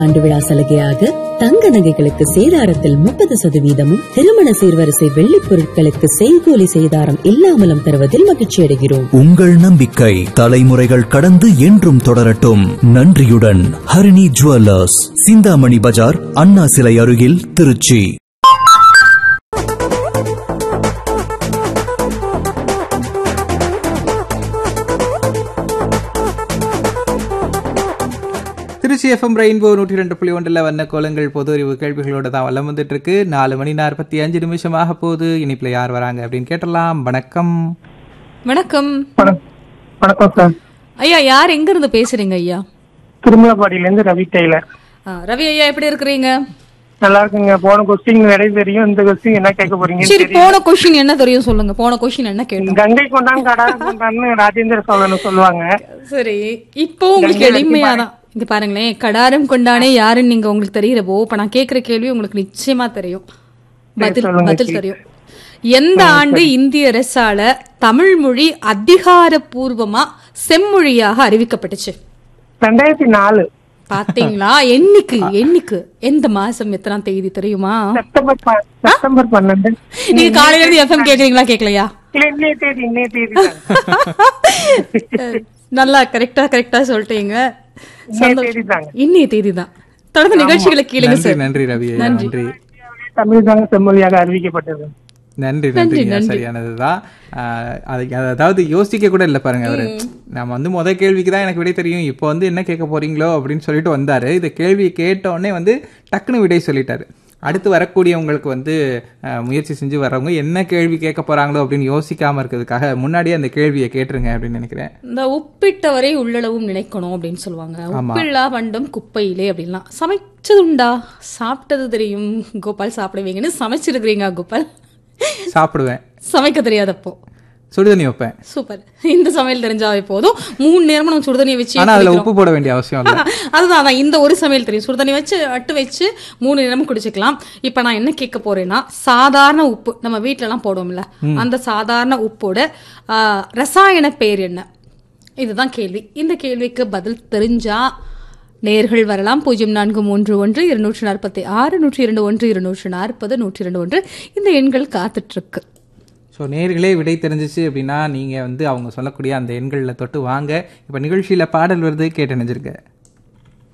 ஆண்டு விழா சலுகையாக தங்க நகைகளுக்கு சேதாரத்தில் முப்பது சதவீதமும் திருமண சீர்வரிசை வெள்ளிப் பொருட்களுக்கு செய்கூலி சேதாரம் இல்லாமலும் தருவதில் மகிழ்ச்சி அடைகிறோம் உங்கள் நம்பிக்கை தலைமுறைகள் கடந்து என்றும் தொடரட்டும் நன்றியுடன் ஹரிணி ஜுவல்லர்ஸ் சிந்தாமணி பஜார் அண்ணா சிலை அருகில் திருச்சி திருச்சி எஃப்எம் ரெயின்போ நூற்றி ரெண்டு புள்ளி ஒன்றில் வண்ண கோலங்கள் பொது அறிவு கேள்விகளோட தான் வல்லம் வந்துட்டு இருக்கு நாலு மணி நாற்பத்தி அஞ்சு நிமிஷமாக போகுது இனிப்புல யார் வராங்க அப்படின்னு கேட்டலாம் வணக்கம் வணக்கம் வணக்கம் வணக்கம் சார் ஐயா யார் எங்க இருந்து பேசுறீங்க ஐயா திருமலப்பாடியில இருந்து ரவி டெய்லர் ஆ, ரவி ஐயா எப்படி இருக்கிறீங்க நல்லா இருக்குங்க போன கொஸ்டின் நிறைய தெரியும் இந்த கொஸ்டின் என்ன கேட்க போறீங்கன்னு சரி தெரியும் போன கொஸ்டின் என்ன தெரியும் சொல்லுங்க போன கொஸ்டின் என்ன கேட்டோம் கங்கை கொண்டான் கடாரம் கொண்டான்னு ராஜேந்திர சோழன் சொல்லுவாங்க சரி இப்போ உங்களுக்கு எளிமையா தான் இங்க பாருங்களேன் கடாரம் கொண்டானே யாருன்னு நீங்க உங்களுக்கு தெரியறப்போ இப்ப நான் கேக்குற கேள்வி உங்களுக்கு நிச்சயமா தெரியும் பதில் சொல்லுங்க, பதில் சரி. தெரியும் எந்த ஆண்டு இந்திய அரசால தமிழ் மொழி அதிகாரப்பூர்வமா செம்மொழியாக அறிவிக்கப்பட்டுச்சு ரெண்டாயிரத்தி நாலு பாத்தீங்களா என்னைக்கு என்னைக்கு எந்த மாசம் எத்தனாம் தேதி தெரியுமா செப்டம்பர் ப- செப்டம்பர் பன்னெண்டு நீங்க காலையில இருந்து எஃப்எம் கேக்குறீங்களா கேக்கலையா இல்ல இன்னைய தேதி இன்னைய தேதி தாங்க. நல்லா கரெக்டா கரெக்டா சொல்லிட்டீங்க இன்னைய தேதி தாங்க இன்னைய தேதி தான் தொடர்ந்து நிகழ்ச்சிகளை கேளுங்க நன்றி சார் நன்றி ரவி ஐயா, நன்றி தமிழ் தாங்க செம்மொழியாக அறிவிக்கப்பட்டது நன்றி நன்றி ஐயா, சரியானதுதான் ஆஹ், அது அதாவது யோசிக்க கூட இல்லை பாருங்க அவரு நம்ம வந்து முத கேள்விக்கு தான் எனக்கு விடை தெரியும் இப்போ வந்து என்ன கேட்க போறீங்களோ அப்படின்னு சொல்லிட்டு வந்தாரு இந்த கேள்வியை கேட்ட உடனே வந்து டக்குன்னு விடை சொல்லிட்டாரு அடுத்து வரக்கூடியவங்களுக்கு வந்து ஆஹ், முயற்சி செஞ்சு வர்றவங்க என்ன கேள்வி கேட்க போறாங்களோ அப்படின்னு யோசிக்காம இருக்கிறதுக்காக முன்னாடியே அந்த கேள்வியை கேட்டுருங்க அப்படின்னு நினைக்கிறேன் இந்த உப்பிட்டவரை உள்ளளவும் நினைக்கணும் அப்படின்னு சொல்லுவாங்க உப்பில்லா பண்டம் குப்பையிலே அப்படின்லாம் சமைச்சது உண்டா சாப்பிட்டது தெரியும் கோபால் சாப்பிடுவீங்கன்னு சமைச்சிருக்கிறீங்க கோபால் சாப்பிடுவேன் சமைக்க தெரியாதப்போ சுடுதண்ணி வைப்பேன் சூப்பர் இந்த சமையல் தெரிஞ்சாவே போதும் மூணு நேரமும் நம்ம சுடுதண்ணியை வச்சு ஆனா அதுல குடிக்கிறோம். உப்பு போட வேண்டிய அவசியம் இல்லை அதுதான் அதான் இந்த ஒரு சமையல் தெரியும் சுடுதண்ணி வச்சு அட்டு வச்சு மூணு நேரமும் குடிச்சுக்கலாம் இப்ப நான் என்ன கேட்க போறேன்னா சாதாரண உப்பு நம்ம வீட்ல எல்லாம் போடுவோம்ல அந்த சாதாரண உப்போட ஆ, ரசாயன பேர் என்ன இதுதான் கேள்வி இந்த கேள்விக்கு பதில் தெரிஞ்சா நேர்கள் வரலாம் பூஜ்ஜியம் நான்கு மூன்று ஒன்று இருநூற்று நாற்பத்தி ஆறு நூற்றி இரண்டு ஒன்று இருநூற்று நாற்பது நூற்றி இரண்டு ஒன்று இந்த எண்கள் காத்துட்டு இருக்கு ஸோ நேர்களே விடை தெரிஞ்சிச்சு அப்படின்னா நீங்கள் வந்து அவங்க சொல்லக்கூடிய அந்த எண்களில் தொட்டு வாங்க இப்போ நிகழ்ச்சியில் பாடல் வருது கேட்டு நினைச்சிருக்க